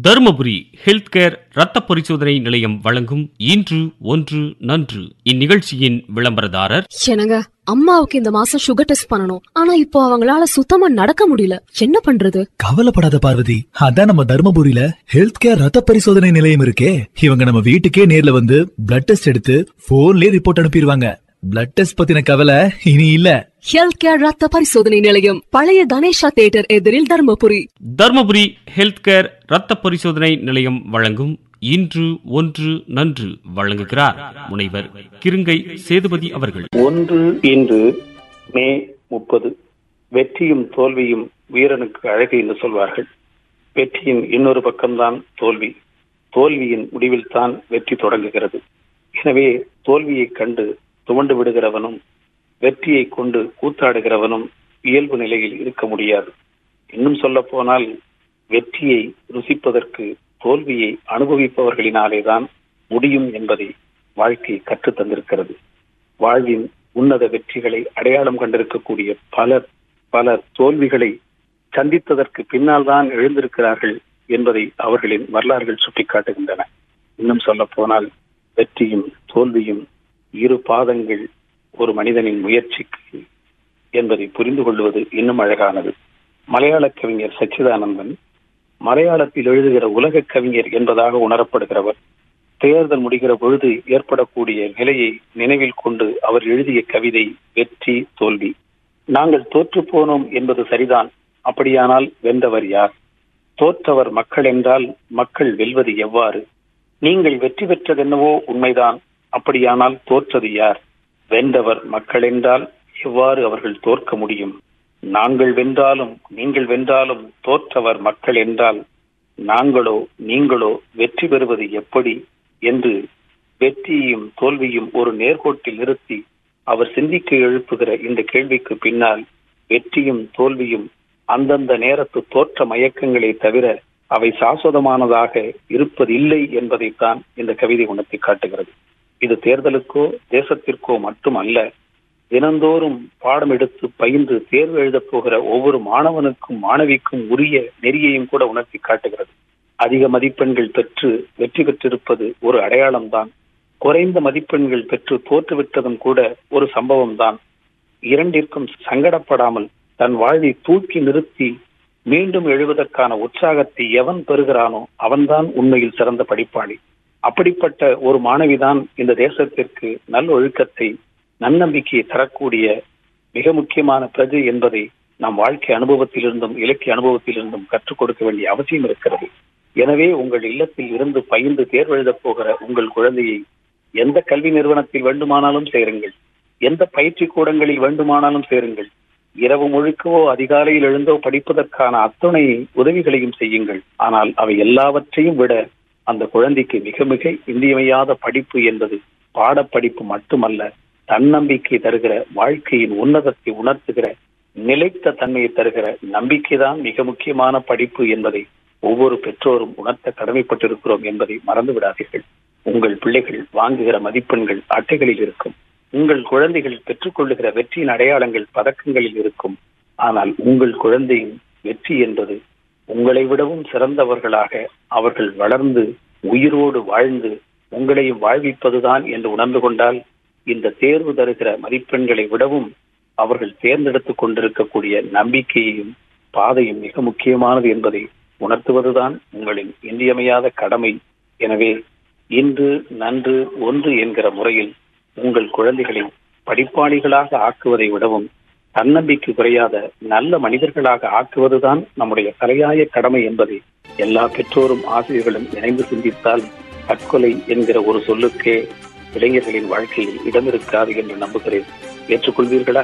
Dharmapuri health care ரத்த பரிசோதனை நிலையம் வழங்கும் இன்று ஒன்று நன்று இந்நிகழ்ச்சியின் விளம்பரதாரர் என்னங்க அம்மாவுக்கு இந்த மாசம் சுகர் டெஸ்ட் பண்ணணும் ஆனா இப்போ அவங்களால சுத்தமா நடக்க முடியல என்ன பண்றது கவலைப்படாத பார்வதி அதான் நம்ம தர்மபுரியில ஹெல்த் கேர் ரத்த பரிசோதனை நிலையம் இருக்கே இவங்க நம்ம வீட்டுக்கே நேர்ல வந்து பிளட் டெஸ்ட் எடுத்து போன்லயே ரிப்போர்ட் அனுப்பிடுவாங்க பிளட் டெஸ்ட் பத்தின கவலை இனி இல்ல ஹெல்த் கேர் ரத்த பரிசோதனை நிலையம் பழைய கணேஷா தியேட்டர் எதிரில் தர்மபுரி தருமபுரி ஹெல்த் கேர் ரத்த பரிசோதனை நிலையம் வழங்கும் இன்று ஒன்று நன்று வழங்குகிறார் முனைவர் கிருங்கை சேதுபதி அவர்கள் ஒன்று இன்று மே முப்பது வெற்றியும் தோல்வியும் வீரனுக்கு அழகு என்று சொல்வார்கள் வெற்றியின் இன்னொரு பக்கம்தான் தோல்வி தோல்வியின் முடிவில்தான் வெற்றி தொடங்குகிறது எனவே தோல்வியைக் கண்டு துவண்டு விடுகிறவனும் வெற்றியை கொண்டு கூத்தாடுகிறவனும் இயல்பு நிலையில் இருக்க முடியாது இன்னும் சொல்ல போனால் வெற்றியை ருசிப்பதற்கு தோல்வியை அனுபவிப்பவர்களினாலேதான் முடியும் என்பதை வாழ்க்கை கற்றுத் தந்திருக்கிறது வாழ்வின் உன்னத வெற்றிகளை அடையாளம் கண்டிருக்கக்கூடிய பலர் பல தோல்விகளை சந்தித்ததற்கு பின்னால் தான் எழுந்திருக்கிறார்கள் என்பதை அவர்களின் வரலாறுகள் சுட்டிக்காட்டுகின்றன இன்னும் சொல்ல போனால் வெற்றியும் தோல்வியும் இரு பாதங்கள் ஒரு மனிதனின் முயற்சிக்கு என்பதை புரிந்து கொள்வது இன்னும் அழகானது மலையாள கவிஞர் சச்சிதானந்தன் மலையாளத்தில் எழுதுகிற உலக கவிஞர் என்பதாக உணரப்படுகிறவர் தேர்தல் முடிகிற பொழுது ஏற்படக்கூடிய நிலையை நினைவில் கொண்டு அவர் எழுதிய கவிதை வெற்றி தோல்வி நாங்கள் தோற்று போனோம் என்பது சரிதான் அப்படியானால் வென்றவர் யார் தோற்றவர் மக்கள் என்றால் மக்கள் வெல்வது எவ்வாறு நீங்கள் வெற்றி பெற்றதென்னவோ உண்மைதான் அப்படியானால் தோற்றது யார் வென்றவர் மக்கள் என்றால் எவ்வாறு அவர்கள் தோற்க முடியும் நாங்கள் வென்றாலும் நீங்கள் வென்றாலும் தோற்றவர் மக்கள் என்றால் நாங்களோ நீங்களோ வெற்றி பெறுவது எப்படி என்று வெற்றியும் தோல்வியும் ஒரு நேர்கோட்டில் நிறுத்தி அவர் சிந்திக்க எழுப்புகிற இந்த கேள்விக்கு பின்னால் வெற்றியும் தோல்வியும் அந்தந்த நேரத்து தோற்ற மயக்கங்களே தவிர அவை சாஸ்வதமானதாக இருப்பதில்லை என்பதைத்தான் இந்த கவிதை உணர்த்தி காட்டுகிறது இது தேர்தலுக்கோ தேசத்திற்கோ மட்டுமல்ல தினந்தோறும் பாடம் எடுத்து பயின்று தேர்வு எழுதப் போகிற ஒவ்வொரு மாணவனுக்கும் மாணவிக்கும் உரிய நெறியையும் கூட உணர்த்தி காட்டுகிறது அதிக மதிப்பெண்கள் பெற்று வெற்றி பெற்றிருப்பது ஒரு அடையாளம்தான் குறைந்த மதிப்பெண்கள் பெற்று தோற்றுவிட்டதும் கூட ஒரு சம்பவம் தான் இரண்டிற்கும் சங்கடப்படாமல் தன் வாழ்வை தூக்கி நிறுத்தி மீண்டும் எழுவதற்கான உற்சாகத்தை எவன் பெறுகிறானோ அவன்தான் உண்மையில் சிறந்த படிப்பாளி அப்படிப்பட்ட ஒரு மாணவிதான் இந்த தேசத்திற்கு நல் ஒழுக்கத்தை நன்னம்பிக்கையை தரக்கூடிய மிக முக்கியமான பிரஜை என்பதை நாம் வாழ்க்கை அனுபவத்திலிருந்தும் இலக்கிய அனுபவத்திலிருந்தும் கற்றுக் கொடுக்க வேண்டிய அவசியம் இருக்கிறது எனவே உங்கள் இல்லத்தில் இருந்து பயின்று தேர்வு எழுதப் போகிற உங்கள் குழந்தையை எந்த கல்வி நிறுவனத்தில் வேண்டுமானாலும் சேருங்கள் எந்த பயிற்சி கூடங்களில் வேண்டுமானாலும் சேருங்கள் இரவு முழுக்கவோ அதிகாலையில் எழுந்தோ படிப்பதற்கான அத்துணை உதவிகளையும் செய்யுங்கள் ஆனால் அவை எல்லாவற்றையும் விட அந்த குழந்தைக்கு மிக மிக இன்றியமையாத படிப்பு என்பது பாடப்படிப்பு மட்டுமல்ல தன்னம்பிக்கை தருகிற வாழ்க்கையின் உன்னதத்தை உணர்த்துகிற நிலைத்த தன்மையை தருகிற நம்பிக்கைதான் மிக முக்கியமான படிப்பு என்பதை ஒவ்வொரு பெற்றோரும் உணர்த்த கடமைப்பட்டிருக்கிறோம் என்பதை மறந்து விடாதீர்கள் உங்கள் பிள்ளைகள் வாங்குகிற மதிப்பெண்கள் அட்டைகளில் இருக்கும் உங்கள் குழந்தைகள் பெற்றுக்கொள்ளுகிற வெற்றியின் அடையாளங்கள் பதக்கங்களில் இருக்கும் ஆனால் உங்கள் குழந்தையின் வெற்றி என்பது உங்களை விடவும் சிறந்தவர்களாக அவர்கள் வளர்ந்து உயிரோடு வாழ்ந்து உங்களையும் வாழ்விப்பதுதான் என்று உணர்ந்து கொண்டால் இந்த தேர்வு தருகிற மதிப்பெண்களை விடவும் அவர்கள் தேர்ந்தெடுத்துக் கொண்டிருக்கக்கூடிய நம்பிக்கையையும் பாதையும் மிக முக்கியமானது என்பதை உணர்த்துவதுதான் உங்களின் இன்றியமையாத கடமை எனவே இன்று நன்று ஒன்று என்கிற முறையில் உங்கள் குழந்தைகளை படிப்பாளிகளாக ஆக்குவதை விடவும் தன்னம்பிக்கை குறையாத நல்ல மனிதர்களாக ஆக்குவதுதான் நம்முடைய தலையாய கடமை என்பதை எல்லா பெற்றோரும் ஆசிரியர்களும் இணைந்து சிந்தித்தால் தற்கொலை என்கிற ஒரு சொல்லுக்கே இளைஞர்களின் வாழ்க்கையில் இடம் இருக்காது என்று நம்புகிறேன் ஏற்றுக்கொள்வீர்களா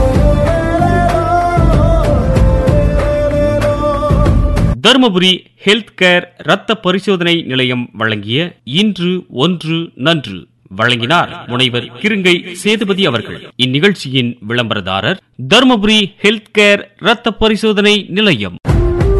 தருமபுரி ஹெல்த் கேர் ரத்த பரிசோதனை நிலையம் வழங்கிய இன்று ஒன்று நன்று வழங்கினார் முனைவர் கிருங்கை சேதுபதி அவர்கள் இந்நிகழ்ச்சியின் விளம்பரதாரர் தருமபுரி ஹெல்த் கேர் ரத்த பரிசோதனை நிலையம்